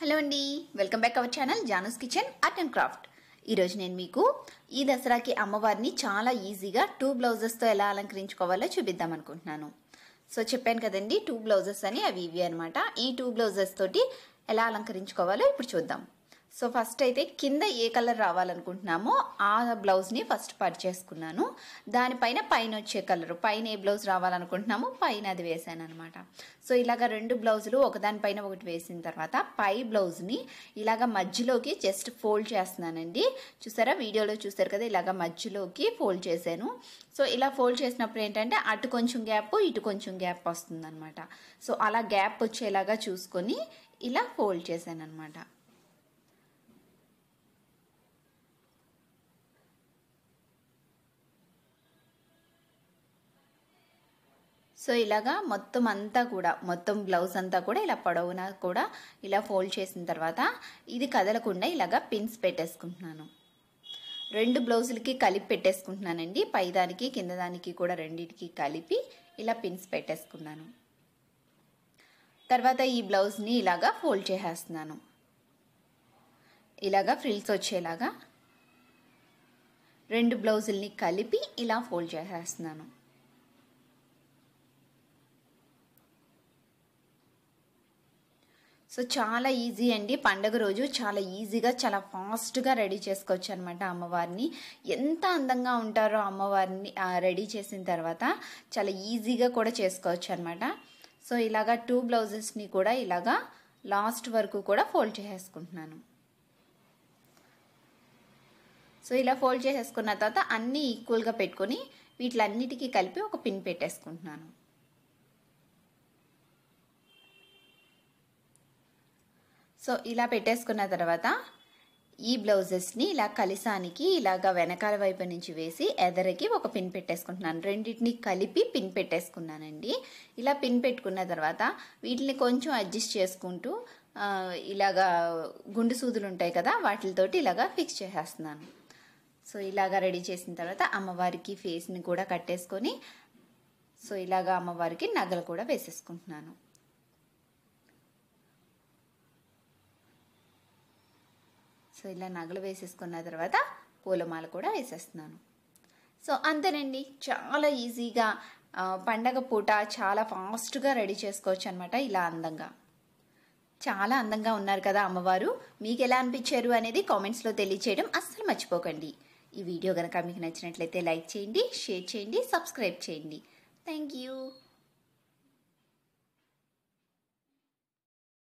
hello అండి welcome back our channel Janu's kitchen art and craft ఈరోజు నేను మీకు ఈ దసరాకి అమ్మవారిని చాలా ఈజీగా టూ బ్లౌజెస్తో ఎలా అలంకరించుకోవాలో చూపిద్దాం అనుకుంటున్నాను సో చెప్పాను కదండి టూ బ్లౌజెస్ అని అవి ఇవి అనమాట ఈ టూ బ్లౌజెస్ తోటి ఎలా అలంకరించుకోవాలో ఇప్పుడు చూద్దాం సో ఫస్ట్ అయితే కింద ఏ కలర్ రావాలనుకుంటున్నామో ఆ బ్లౌజ్ని ఫస్ట్ పర్ చేసుకున్నాను దానిపైన పైన వచ్చే కలర్ పైన ఏ బ్లౌజ్ రావాలనుకుంటున్నామో పైన అది వేసాను అనమాట సో ఇలాగ రెండు బ్లౌజులు ఒకదానిపైన ఒకటి వేసిన తర్వాత పై బ్లౌజ్ని ఇలాగ మధ్యలోకి జస్ట్ ఫోల్డ్ చేస్తున్నానండి చూసారా వీడియోలో చూసారు కదా ఇలాగ మధ్యలోకి ఫోల్డ్ చేశాను సో ఇలా ఫోల్డ్ చేసినప్పుడు ఏంటంటే అటు కొంచెం గ్యాప్ ఇటు కొంచెం గ్యాప్ వస్తుంది సో అలా గ్యాప్ వచ్చేలాగా చూసుకొని ఇలా ఫోల్డ్ చేశాను అనమాట సో ఇలాగా మొత్తం అంతా కూడా మొత్తం బ్లౌజ్ అంతా కూడా ఇలా పొడవునా కూడా ఇలా ఫోల్డ్ చేసిన తర్వాత ఇది కదలకుండా ఇలాగా పిన్స్ పెట్టేసుకుంటున్నాను రెండు బ్లౌజులకి కలిపి పెట్టేసుకుంటున్నానండి పై దానికి కింద దానికి కూడా రెండింటికి కలిపి ఇలా పిన్స్ పెట్టేసుకున్నాను తర్వాత ఈ బ్లౌజ్ని ఇలాగా ఫోల్డ్ చేసేస్తున్నాను ఇలాగా ఫ్రిల్స్ వచ్చేలాగా రెండు బ్లౌజుల్ని కలిపి ఇలా ఫోల్డ్ చేసేస్తున్నాను సో చాలా ఈజీ అండి పండగ రోజు చాలా ఈజీగా చాలా ఫాస్ట్గా రెడీ చేసుకోవచ్చు అనమాట అమ్మవారిని ఎంత అందంగా ఉంటారో అమ్మవారిని రెడీ చేసిన తర్వాత చాలా ఈజీగా కూడా చేసుకోవచ్చు అనమాట సో ఇలాగా టూ బ్లౌజెస్ని కూడా ఇలాగా లాస్ట్ వరకు కూడా ఫోల్డ్ చేసేసుకుంటున్నాను సో ఇలా ఫోల్డ్ చేసేసుకున్న తర్వాత అన్నీ ఈక్వల్గా పెట్టుకొని వీటిలన్నిటికీ కలిపి ఒక పిన్ పెట్టేసుకుంటున్నాను సో ఇలా పెట్టేసుకున్న తర్వాత ఈ బ్లౌజెస్ని ఇలా కలిసానికి ఇలాగ వెనకాల వైపు నుంచి వేసి ఎదరకి ఒక పిన్ పెట్టేసుకుంటున్నాను రెండింటిని కలిపి పిన్ పెట్టేసుకున్నానండి ఇలా పిన్ పెట్టుకున్న తర్వాత వీటిని కొంచెం అడ్జస్ట్ చేసుకుంటూ ఇలాగా గుండు సూదులు ఉంటాయి కదా వాటితోటి ఇలాగా ఫిక్స్ చేసేస్తున్నాను సో ఇలాగా రెడీ చేసిన తర్వాత అమ్మవారికి ఫేస్ని కూడా కట్టేసుకొని సో ఇలాగా అమ్మవారికి నగలు కూడా వేసేసుకుంటున్నాను సో ఇలా నగలు వేసేసుకున్న తర్వాత పూలమాల కూడా వేసేస్తున్నాను సో అంతేనండి చాలా ఈజీగా పండగ పూట చాలా ఫాస్ట్గా రెడీ చేసుకోవచ్చు అనమాట ఇలా అందంగా చాలా అందంగా ఉన్నారు కదా అమ్మవారు మీకు ఎలా అనిపించారు అనేది కామెంట్స్లో తెలియచేయడం అస్సలు మర్చిపోకండి ఈ వీడియో కనుక మీకు నచ్చినట్లయితే లైక్ చేయండి షేర్ చేయండి సబ్స్క్రైబ్ చేయండి థ్యాంక్ యూ